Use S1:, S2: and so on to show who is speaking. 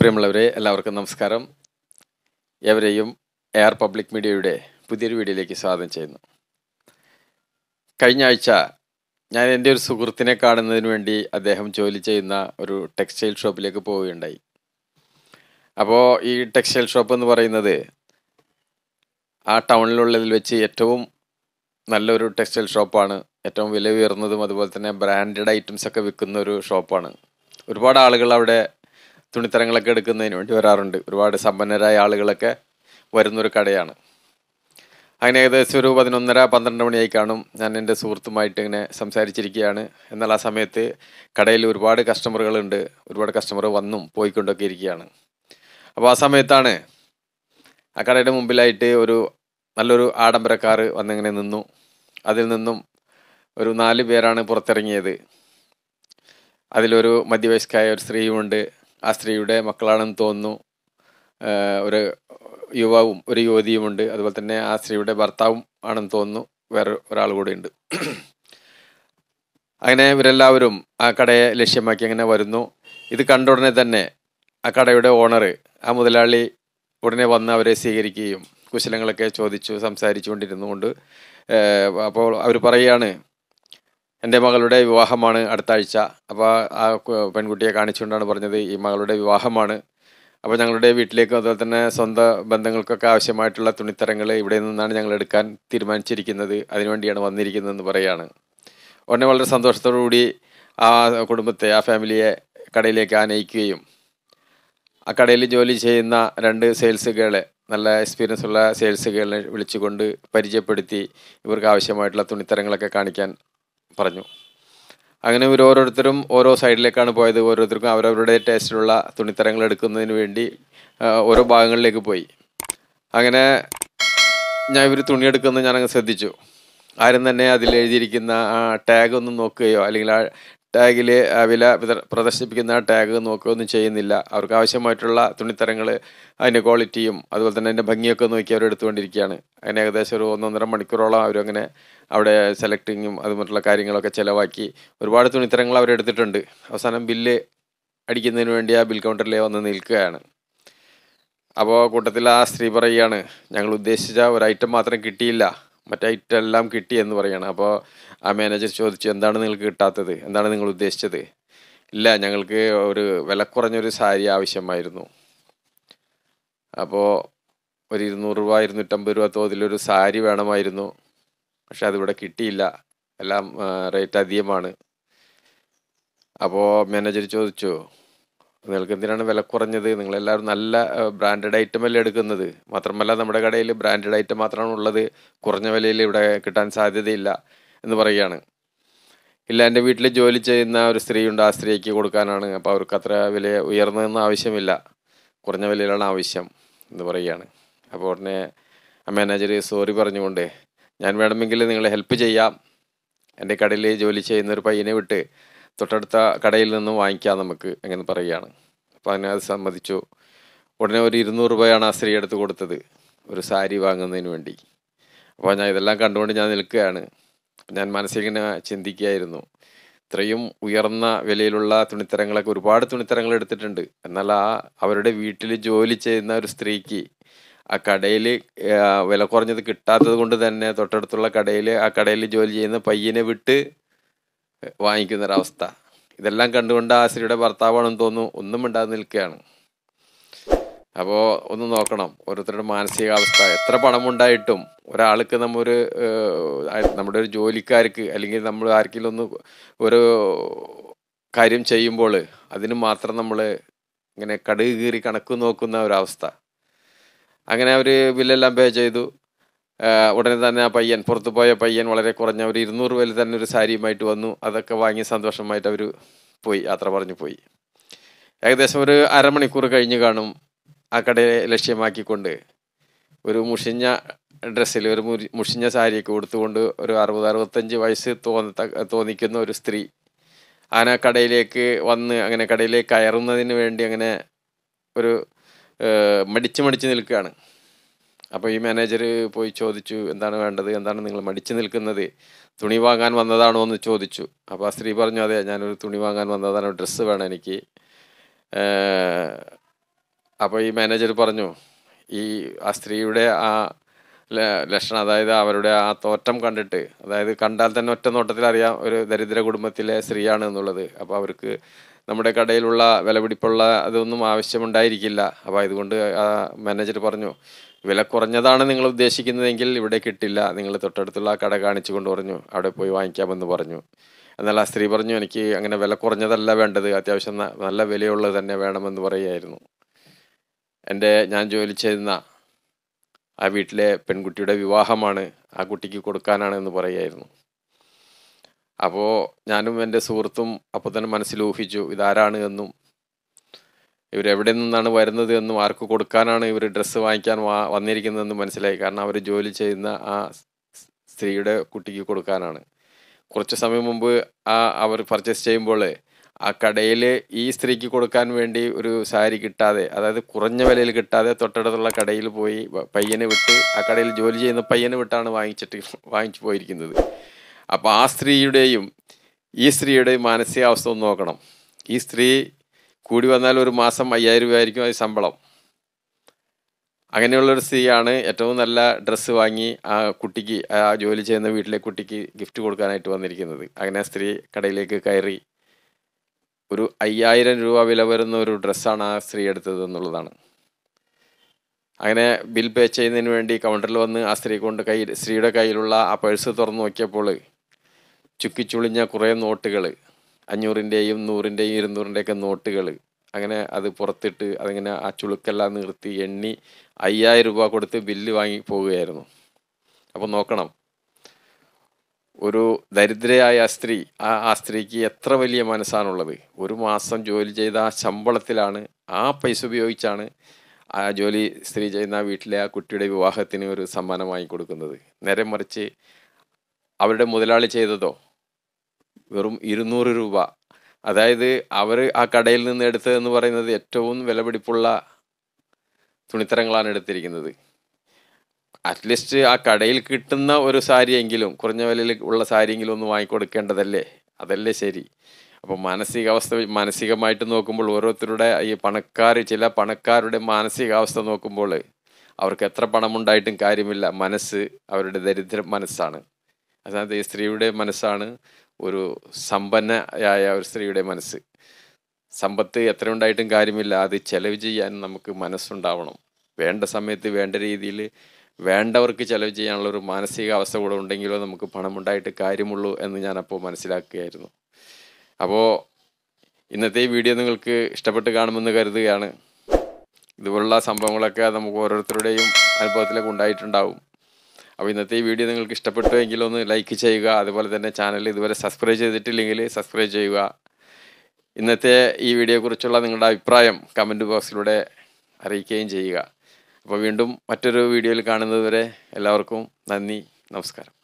S1: പ്രിയമുള്ളവരെ എല്ലാവർക്കും നമസ്കാരം ഏവരെയും എയർ പബ്ലിക് മീഡിയയുടെ പുതിയൊരു വീഡിയോയിലേക്ക് സ്വാഗതം ചെയ്യുന്നു കഴിഞ്ഞ ആഴ്ച ഞാൻ എൻ്റെ ഒരു സുഹൃത്തിനെ കാണുന്നതിന് വേണ്ടി അദ്ദേഹം ജോലി ചെയ്യുന്ന ഒരു ടെക്സ്റ്റൈൽ ഷോപ്പിലേക്ക് പോവുകയുണ്ടായി അപ്പോൾ ഈ ടെക്സ്റ്റൈൽ ഷോപ്പ് എന്ന് പറയുന്നത് ആ ടൗണിലുള്ളതിൽ വെച്ച് ഏറ്റവും നല്ലൊരു ടെക്സ്റ്റൈൽ ഷോപ്പാണ് ഏറ്റവും വില ഉയർന്നതും അതുപോലെ തന്നെ ബ്രാൻഡഡ് ഐറ്റംസ് ഒക്കെ വിൽക്കുന്ന ഒരു ഷോപ്പാണ് ഒരുപാട് ആളുകൾ അവിടെ തുണിത്തരങ്ങളൊക്കെ എടുക്കുന്നതിന് വേണ്ടി വരാറുണ്ട് ഒരുപാട് സമ്പന്നരായ ആളുകളൊക്കെ വരുന്നൊരു കടയാണ് അങ്ങനെ ഏകദേശം ഒരു പതിനൊന്നര പന്ത്രണ്ട് മണിയായി കാണും ഞാൻ എൻ്റെ സുഹൃത്തുമായിട്ട് ഇങ്ങനെ സംസാരിച്ചിരിക്കുകയാണ് എന്നാൽ ആ സമയത്ത് കടയിൽ ഒരുപാട് കസ്റ്റമറുകളുണ്ട് ഒരുപാട് കസ്റ്റമർ വന്നും പോയിക്കൊണ്ടൊക്കെ ഇരിക്കുകയാണ് അപ്പോൾ ആ സമയത്താണ് ആ കടയുടെ മുമ്പിലായിട്ട് ഒരു നല്ലൊരു ആഡംബര കാറ് വന്നിങ്ങനെ നിന്നു അതിൽ നിന്നും ഒരു നാല് പേരാണ് പുറത്തിറങ്ങിയത് അതിലൊരു മധ്യവയസ്കായ ഒരു സ്ത്രീയുമുണ്ട് ആ സ്ത്രീയുടെ മക്കളാണെന്ന് തോന്നുന്നു ആഹ് ഒരു യുവാവും ഒരു യുവതിയുമുണ്ട് അതുപോലെ തന്നെ ആ സ്ത്രീയുടെ ഭർത്താവും ആണെന്ന് തോന്നുന്നു വേറെ ഒരാൾ കൂടെ ഉണ്ട് അങ്ങനെ ഇവരെല്ലാവരും ആ കടയെ ലക്ഷ്യമാക്കി അങ്ങനെ വരുന്നു ഇത് കണ്ട ഉടനെ തന്നെ ആ കടയുടെ ഓണർ ആ മുതലാളി ഉടനെ വന്ന് അവരെ സ്വീകരിക്കുകയും കുശലങ്ങളൊക്കെ ചോദിച്ചു സംസാരിച്ചു കൊണ്ടിരുന്നുകൊണ്ട് അപ്പോൾ അവർ പറയുകയാണ് എൻ്റെ മകളുടെ വിവാഹമാണ് അടുത്ത ആഴ്ച അപ്പോൾ ആ കു- പെൺകുട്ടിയെ കാണിച്ചുകൊണ്ടാണ് പറഞ്ഞത് ഈ മകളുടെ വിവാഹമാണ് അപ്പോൾ ഞങ്ങളുടെ വീട്ടിലേക്കും അതുപോലെ തന്നെ സ്വന്തം ബന്ധങ്ങൾക്കൊക്കെ ആവശ്യമായിട്ടുള്ള തുണിത്തരങ്ങൾ ഇവിടെ നിന്നാണ് ഞങ്ങൾ എടുക്കാൻ തീരുമാനിച്ചിരിക്കുന്നത് അതിനുവേണ്ടിയാണ് വന്നിരിക്കുന്നതെന്ന് പറയാണ് ഉടനെ വളരെ സന്തോഷത്തോടു കൂടി ആ കുടുംബത്തെ ആ ഫാമിലിയെ കടയിലേക്ക് ആനയിക്കുകയും ആ കടയിൽ ജോലി ചെയ്യുന്ന രണ്ട് സെയിൽസ് ഗേളെ നല്ല എക്സ്പീരിയൻസ് ഉള്ള സെയിൽസ് ഗേളിനെ വിളിച്ചുകൊണ്ട് പരിചയപ്പെടുത്തി ഇവർക്ക് ആവശ്യമായിട്ടുള്ള തുണിത്തരങ്ങളൊക്കെ കാണിക്കാൻ പറഞ്ഞു അങ്ങനെ ഇവർ ഓരോരുത്തരും ഓരോ സൈഡിലേക്കാണ് പോയത് ഓരോരുത്തർക്കും അവരവരുടെ ടേസ്റ്റിലുള്ള തുണിത്തരങ്ങൾ എടുക്കുന്നതിന് വേണ്ടി ആ, ഓരോ ഭാഗങ്ങളിലേക്ക് പോയി അങ്ങനെ ഞാൻ ഇവർ തുണിയെടുക്കുന്നത് ഞാനങ്ങ് ശ്രദ്ധിച്ചു ആരും തന്നെ അതിൽ എഴുതിയിരിക്കുന്ന ആ ടാഗ് ഒന്നും നോക്കുകയോ അല്ലെങ്കിൽ ആ ടാഗിൽ വില വിത- പ്രദർശിപ്പിക്കുന്ന ആ ടാഗ് നോക്കുകയോ ഒന്നും ചെയ്യുന്നില്ല അവർക്ക് ആവശ്യമായിട്ടുള്ള തുണിത്തരങ്ങൾ അതിൻ്റെ ക്വാളിറ്റിയും അതുപോലെ തന്നെ അതിൻ്റെ ഭംഗിയൊക്കെ നോക്കി അവർ എടുത്തുകൊണ്ടിരിക്കുകയാണ് അങ്ങനെ ഏകദേശം ഒരു ഒന്നൊന്നര മണിക്കൂറോളം അവരങ്ങനെ അവിടെ സെലക്ടിങ്ങും അതുപോലുള്ള കാര്യങ്ങളൊക്കെ ചിലവാക്കി ഒരുപാട് തുണിത്തരങ്ങൾ അവരെടുത്തിട്ടുണ്ട് അവസാനം ബില്ല് അടിക്കുന്നതിന് വേണ്ടി ആ ബിൽ കൗണ്ടറിൽ വന്ന് നിൽക്കുകയാണ് അപ്പോൾ കൂട്ടത്തിൽ ആ സ്ത്രീ പറയുകയാണ് ഞങ്ങൾ ഉദ്ദേശിച്ച ഒരു ഐറ്റം മാത്രം കിട്ടിയില്ല മറ്റേ ഐറ്റം എല്ലാം കിട്ടി എന്ന് പറയുകയാണ് അപ്പോൾ ആ മാനേജർ ചോദിച്ചു എന്താണ് നിങ്ങൾക്ക് കിട്ടാത്തത് എന്താണ് നിങ്ങൾ ഉദ്ദേശിച്ചത് ഇല്ല ഞങ്ങൾക്ക് ഒരു വില കുറഞ്ഞൊരു സാരി ആവശ്യമായിരുന്നു അപ്പോൾ ഒരു ഇരുന്നൂറ് രൂപ ഇരുന്നൂറ്റമ്പത് രൂപ തോതിലൊരു സാരി വേണമായിരുന്നു പക്ഷെ അതിവിടെ കിട്ടിയില്ല എല്ലാം റേറ്റ് അധികമാണ് അപ്പോൾ മാനേജർ ചോദിച്ചു നിങ്ങൾക്ക് എന്തിനാണ് വില കുറഞ്ഞത് നിങ്ങളെല്ലാവരും നല്ല ബ്രാൻഡഡ് ഐറ്റം അല്ലേ എടുക്കുന്നത് മാത്രമല്ല നമ്മുടെ കടയിൽ ബ്രാൻഡഡ് ഐറ്റം മാത്രമാണ് ഉള്ളത് കുറഞ്ഞ വിലയിൽ ഇവിടെ കിട്ടാൻ സാധ്യതയില്ല എന്ന് പറയുകയാണ് ഇല്ല എൻ്റെ വീട്ടിൽ ജോലി ചെയ്യുന്ന ഒരു സ്ത്രീയുണ്ട് ആ സ്ത്രീക്ക് കൊടുക്കാനാണ് അപ്പോൾ അവർക്ക് അത്ര വില ഉയർന്നതെന്ന് ആവശ്യമില്ല കുറഞ്ഞ വിലയിലാണ് ആവശ്യം എന്ന് പറയുകയാണ് അപ്പോൾ ഉടനെ ആ മാനേജർ സോറി പറഞ്ഞുകൊണ്ട് ഞാൻ വേണമെങ്കിൽ നിങ്ങളെ ഹെൽപ്പ് ചെയ്യാം എൻ്റെ കടയിൽ ജോലി ചെയ്യുന്ന ഒരു പയ്യനെ വിട്ട് തൊട്ടടുത്ത കടയിൽ നിന്നും വാങ്ങിക്കാം നമുക്ക് അങ്ങനെ പറയുകയാണ് അപ്പോൾ അതിനെ അത് സമ്മതിച്ചു ഉടനെ ഒരു ഇരുന്നൂറ് രൂപയാണ് ആ സ്ത്രീ എടുത്ത് കൊടുത്തത് ഒരു സാരി വാങ്ങുന്നതിന് വേണ്ടി അപ്പോൾ ഞാൻ ഇതെല്ലാം കണ്ടുകൊണ്ട് ഞാൻ നിൽക്കുകയാണ് അപ്പോൾ ഞാൻ മനസ്സിലിങ്ങനെ ചിന്തിക്കുകയായിരുന്നു ഇത്രയും ഉയർന്ന വിലയിലുള്ള തുണിത്തരങ്ങളൊക്കെ ഒരുപാട് തുണിത്തരങ്ങൾ എടുത്തിട്ടുണ്ട് എന്നാൽ ആ അവരുടെ വീട്ടിൽ ജോലി ചെയ്യുന്ന ഒരു സ്ത്രീക്ക് ആ കടയിൽ വില കുറഞ്ഞത് കിട്ടാത്തത് കൊണ്ട് തന്നെ തൊട്ടടുത്തുള്ള കടയിൽ ആ കടയിൽ ജോലി ചെയ്യുന്ന പയ്യനെ വിട്ട് വാങ്ങിക്കുന്ന ഒരവസ്ഥ ഇതെല്ലാം കണ്ടുകൊണ്ട് ആ സ്ത്രീയുടെ ഭർത്താവാണെന്ന് തോന്നുന്നു ഒന്നും മിണ്ടാതെ നിൽക്കുകയാണ് അപ്പോൾ ഒന്ന് നോക്കണം ഓരോരുത്തരുടെ മാനസികാവസ്ഥ എത്ര പണമുണ്ടായിട്ടും ഒരാൾക്ക് നമ്മ ഒരു ഏഹ്, നമ്മുടെ ഒരു ജോലിക്കാർക്ക് അല്ലെങ്കിൽ നമ്മൾ ആർക്കെങ്കിലും ഒന്ന് ഒരു കാര്യം ചെയ്യുമ്പോൾ അതിന് മാത്രം നമ്മൾ ഇങ്ങനെ കടുക് കീറി കണക്ക് നോക്കുന്ന ഒരവസ്ഥ അങ്ങനെ അവർ ബില്ലെല്ലാം പേ ചെയ്തു ആഹ് ഉടനെ തന്നെ ആ പയ്യൻ പുറത്തു പോയ പയ്യൻ വളരെ കുറഞ്ഞ ഒരു ഇരുന്നൂറ് രൂപയിൽ തന്നെ ഒരു സാരിയുമായിട്ട് വന്നു അതൊക്കെ വാങ്ങി സന്തോഷമായിട്ട് അവർ പോയി യാത്ര പറഞ്ഞു പോയി ഏകദേശം ഒരു അരമണിക്കൂർ കഴിഞ്ഞ് കാണും ആ കടയെ ലക്ഷ്യമാക്കിക്കൊണ്ട് ഒരു മുഷിഞ്ഞ ഡ്രസ്സിൽ ഒരു മുരി- മുഷിഞ്ഞ സാരിയൊക്കെ ഉടുത്തുകൊണ്ട് ഒരു അറുപത് അറുപത്തഞ്ച് വയസ്സ് തോന്ന തോന്നിക്കുന്ന ഒരു സ്ത്രീ ആന കടയിലേക്ക് വന്ന് അങ്ങനെ കടയിലേക്ക് കയറുന്നതിന് വേണ്ടി അങ്ങനെ ഒരു ഏഹ്, മടിച്ച് മടിച്ച് നിൽക്കുകയാണ് അപ്പോൾ ഈ മാനേജർ പോയി ചോദിച്ചു എന്താണ് വേണ്ടത് എന്താണ് നിങ്ങൾ മടിച്ചു നിൽക്കുന്നത് തുണി വാങ്ങാൻ വന്നതാണോ എന്ന് ചോദിച്ചു അപ്പോൾ ആ സ്ത്രീ പറഞ്ഞു അതെ ഞാനൊരു തുണി വാങ്ങാൻ വന്നതാണ് ഡ്രസ്സ് വേണം എനിക്ക് ഏഹ്, അപ്പോൾ ഈ മാനേജർ പറഞ്ഞു ഈ ആ സ്ത്രീയുടെ ആ ല- ലക്ഷണം അതായത് അവരുടെ ആ തോറ്റം കണ്ടിട്ട് അതായത് കണ്ടാൽ തന്നെ ഒറ്റ നോട്ടത്തിൽ അറിയാം ഒരു ദരിദ്ര കുടുംബത്തിലെ സ്ത്രീയാണ് എന്നുള്ളത് അപ്പോൾ അവർക്ക് നമ്മുടെ കടയിലുള്ള വിലപിടിപ്പുള്ള അതൊന്നും ആവശ്യമുണ്ടായിരിക്കില്ല അപ്പോൾ അതുകൊണ്ട് ആ മാനേജർ പറഞ്ഞു വില കുറഞ്ഞതാണ് നിങ്ങൾ ഉദ്ദേശിക്കുന്നതെങ്കിൽ ഇവിടെ കിട്ടില്ല നിങ്ങൾ തൊട്ടടുത്തുള്ള ആ കട കാണിച്ചു കൊണ്ട് പറഞ്ഞു അവിടെ പോയി വാങ്ങിക്കാമെന്ന് പറഞ്ഞു എന്നാൽ ആ സ്ത്രീ പറഞ്ഞു എനിക്ക് അങ്ങനെ വില കുറഞ്ഞതല്ല വേണ്ടത് അത്യാവശ്യം ന- നല്ല വിലയുള്ളത് തന്നെ വേണമെന്ന് പറയുകയായിരുന്നു എൻ്റെ ഞാൻ ജോലി ചെയ്യുന്ന ആ വീട്ടിലെ പെൺകുട്ടിയുടെ വിവാഹമാണ് ആ കുട്ടിക്ക് കൊടുക്കാനാണ് എന്ന് പറയുകയായിരുന്നു അപ്പോൾ ഞാനും എൻ്റെ സുഹൃത്തും അപ്പോൾ തന്നെ മനസ്സിൽ ഊഹിച്ചു ഇതാരാണ് എന്നും ഇവരെവിടെ നിന്നാണ് വരുന്നത് എന്നും ആർക്ക് കൊടുക്കാനാണ് ഇവർ ഡ്രസ്സ് വാങ്ങിക്കാൻ വാ വന്നിരിക്കുന്നതെന്ന് മനസ്സിലായി കാരണം അവർ ജോലി ചെയ്യുന്ന ആ സ് സ്ത്രീയുടെ കുട്ടിക്ക് കൊടുക്കാനാണ് കുറച്ച് സമയം മുമ്പ് ആ അവർ പർച്ചേസ് ചെയ്യുമ്പോൾ ആ കടയിൽ ഈ സ്ത്രീക്ക് കൊടുക്കാൻ വേണ്ടി ഒരു സാരി കിട്ടാതെ അതായത് കുറഞ്ഞ വിലയിൽ കിട്ടാതെ തൊട്ടടുത്തുള്ള കടയിൽ പോയി വ- പയ്യനെ വിട്ട് ആ കടയിൽ ജോലി ചെയ്യുന്ന പയ്യനെ വിട്ടാണ് വാങ്ങിച്ചിട്ട് വാങ്ങിച്ചു പോയിരിക്കുന്നത് അപ്പോൾ ആ സ്ത്രീയുടെയും ഈ സ്ത്രീയുടെയും മാനസികാവസ്ഥ ഒന്ന് നോക്കണം ഈ സ്ത്രീ കൂടി വന്നാൽ ഒരു മാസം അയ്യായിരം രൂപയായിരിക്കും അത് ശമ്പളം അങ്ങനെയുള്ളൊരു സ്ത്രീയാണ് ഏറ്റവും നല്ല ഡ്രസ്സ് വാങ്ങി ആ കുട്ടിക്ക് ആ ജോലി ചെയ്യുന്ന വീട്ടിലെ കുട്ടിക്ക് ഗിഫ്റ്റ് കൊടുക്കാനായിട്ട് വന്നിരിക്കുന്നത് അങ്ങനെ ആ സ്ത്രീ കടയിലേക്ക് കയറി ഒരു അയ്യായിരം രൂപ വില വരുന്ന ഒരു ഡ്രസ്സാണ് ആ സ്ത്രീ എടുത്തത് എന്നുള്ളതാണ് അങ്ങനെ ബിൽ പേ ചെയ്യുന്നതിന് വേണ്ടി കൗണ്ടറിൽ വന്ന് ആ സ്ത്രീ കൊണ്ട് കൈ സ്ത്രീയുടെ കയ്യിലുള്ള ആ പേഴ്സ് തുറന്നു നോക്കിയപ്പോൾ ചുക്കിച്ചുളിഞ്ഞ കുറേ നോട്ടുകൾ അഞ്ഞൂറിൻ്റെയും നൂറിൻ്റെയും ഇരുന്നൂറിൻ്റെയൊക്കെ നോട്ടുകൾ അങ്ങനെ അത് പുറത്തിട്ട് അതിങ്ങനെ ആ ചുളുക്കെല്ലാം നിർത്തി എണ്ണി അയ്യായിരം രൂപ കൊടുത്ത് ബില്ല് വാങ്ങി പോവുകയായിരുന്നു അപ്പോൾ നോക്കണം ഒരു ദരിദ്രയായ ആ സ്ത്രീ ആ ആ സ്ത്രീക്ക് എത്ര വലിയ മനസ്സാണുള്ളത് ഒരു മാസം ജോലി ചെയ്ത ആ ശമ്പളത്തിലാണ് ആ പൈസ ഉപയോഗിച്ചാണ് ആ ജോലി സ്ത്രീ ചെയ്യുന്ന ആ വീട്ടിലെ ആ കുട്ടിയുടെ വിവാഹത്തിന് ഒരു സമ്മാനം വാങ്ങി കൊടുക്കുന്നത് നേരെ മറിച്ച് അവരുടെ മുതലാളി ചെയ്തതോ വെറും ഇരുന്നൂറ് രൂപ അതായത് അവർ ആ കടയിൽ നിന്ന് എടുത്തതെന്ന് പറയുന്നത് ഏറ്റവും വിലപിടിപ്പുള്ള തുണിത്തരങ്ങളാണ് എടുത്തിരിക്കുന്നത് അറ്റ്ലീസ്റ്റ് ആ കടയിൽ കിട്ടുന്ന ഒരു സാരിയെങ്കിലും കുറഞ്ഞ വിലയിൽ ഉള്ള സാരിയെങ്കിലും ഒന്ന് വാങ്ങിക്കൊടുക്കേണ്ടതല്ലേ അതല്ലേ ശരി അപ്പോൾ മാനസികാവസ്ഥ മാനസികമായിട്ട് നോക്കുമ്പോൾ ഓരോരുത്തരുടെ ഈ പണക്കാർ ചില പണക്കാരുടെ മാനസികാവസ്ഥ നോക്കുമ്പോൾ അവർക്ക് എത്ര പണമുണ്ടായിട്ടും കാര്യമില്ല മനസ്സ് അവരുടെ ദരിദ്ര മനസ്സാണ് അതായത് ഈ സ്ത്രീയുടെ മനസ്സാണ് ഒരു സമ്പന്നയായ ഒരു സ്ത്രീയുടെ മനസ്സ് സമ്പത്ത് എത്ര ഉണ്ടായിട്ടും കാര്യമില്ല അത് ചെലവ് ചെയ്യാൻ നമുക്ക് മനസ്സുണ്ടാവണം വേണ്ട സമയത്ത് വേണ്ട രീതിയിൽ വേണ്ടവർക്ക് ചെലവ് ചെയ്യാനുള്ള ഒരു മാനസികാവസ്ഥ കൂടെ ഉണ്ടെങ്കിലോ നമുക്ക് പണമുണ്ടായിട്ട് കാര്യമുള്ളൂ എന്ന് ഞാൻ അപ്പോൾ മനസ്സിലാക്കുകയായിരുന്നു അപ്പോൾ ഇന്നത്തെ ഈ വീഡിയോ നിങ്ങൾക്ക് ഇഷ്ടപ്പെട്ട് കാണുമെന്ന് കരുതുകയാണ് ഇതുപോലുള്ള സംഭവങ്ങളൊക്കെ നമുക്ക് ഓരോരുത്തരുടെയും അനുഭവത്തിലൊക്കെ ഉണ്ടായിട്ടുണ്ടാവും അപ്പോൾ ഇന്നത്തെ ഈ വീഡിയോ നിങ്ങൾക്ക് ഇഷ്ടപ്പെട്ടു എങ്കിൽ ഒന്ന് ലൈക്ക് ചെയ്യുക അതുപോലെ തന്നെ ചാനൽ ഇതുവരെ സബ്സ്ക്രൈബ് ചെയ്തിട്ടില്ലെങ്കിൽ സബ്സ്ക്രൈബ് ചെയ്യുക ഇന്നത്തെ ഈ വീഡിയോയെക്കുറിച്ചുള്ള നിങ്ങളുടെ അഭിപ്രായം കമൻറ്റ് ബോക്സിലൂടെ അറിയിക്കുകയും ചെയ്യുക അപ്പോൾ വീണ്ടും മറ്റൊരു വീഡിയോയിൽ കാണുന്നത് വരെ എല്ലാവർക്കും നന്ദി നമസ്കാരം